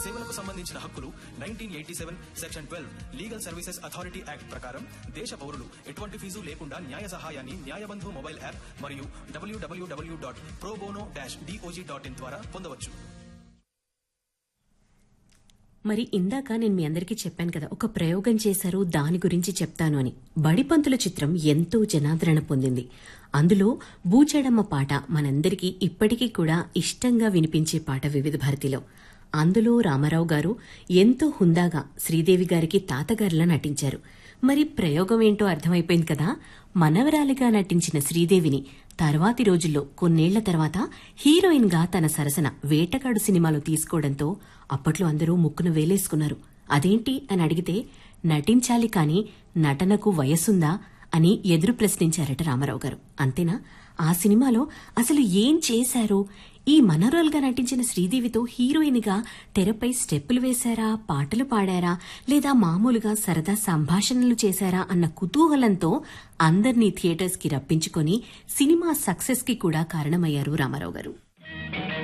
సేవలకు సంబంధించిన హక్కులు nineteen eighty seven section twelve legal services authority act ప్రకారం దేశ పౌరులు ఎటువంటి ఫీజు లేకుండా న్యాయ సహాయాన్ని న్యాయబంధు మొబైల్ యాప్ మరియు W W W dot pro bono dash D O J dot in ద్వారా పొందవచ్చు మరి ఇందాక నేను మీ అందరికీ చెప్పాను కదా ఒక ప్రయోగం చేశారు దాని గురించి చెప్తాను అని బడిపంతుల చిత్రం ఎంతో జనాదరణ పొందింది అందులో బూచెడమ్మ పాట మనందరికీ ఇప్పటికీ కూడా ఇష్టంగా వినిపించే పాట వివిధ భారతిలో అందులో రామారావు గారు ఎంతో హుందాగా శ్రీదేవి గారికి తాతగారిలా నటించారు మరి ప్రయోగం ఏంటో అర్థమైపోయింది కదా మనవరాలిగా నటించిన శ్రీదేవిని తర్వాతి రోజుల్లో కొన్నేళ్ల తర్వాత హీరోయిన్ గా తన సరసన వేటగాడు సినిమాలో తీసుకోవడంతో అప్పట్లో అందరూ ముక్కును వేలేసుకున్నారు అదేంటి అని అడిగితే నటించాలి కాని నటనకు వయసుందా అని ఎదురు ప్రశ్నించారట రామారావు గారు అంతేనా ఆ సినిమాలో అసలు ఏం చేశారు ఈ మనోరల్గా నటించిన శ్రీదేవితో హీరోయిన్గా తెరపై స్టెప్పులు వేశారా పాటలు పాడారా లేదా మామూలుగా సరదా సంభాషణలు చేశారా అన్న కుతూహలంతో అందర్నీ థియేటర్స్ కి రప్పించుకొని సినిమా సక్సెస్ కి కూడా కారణమయ్యారు రామారావు గారు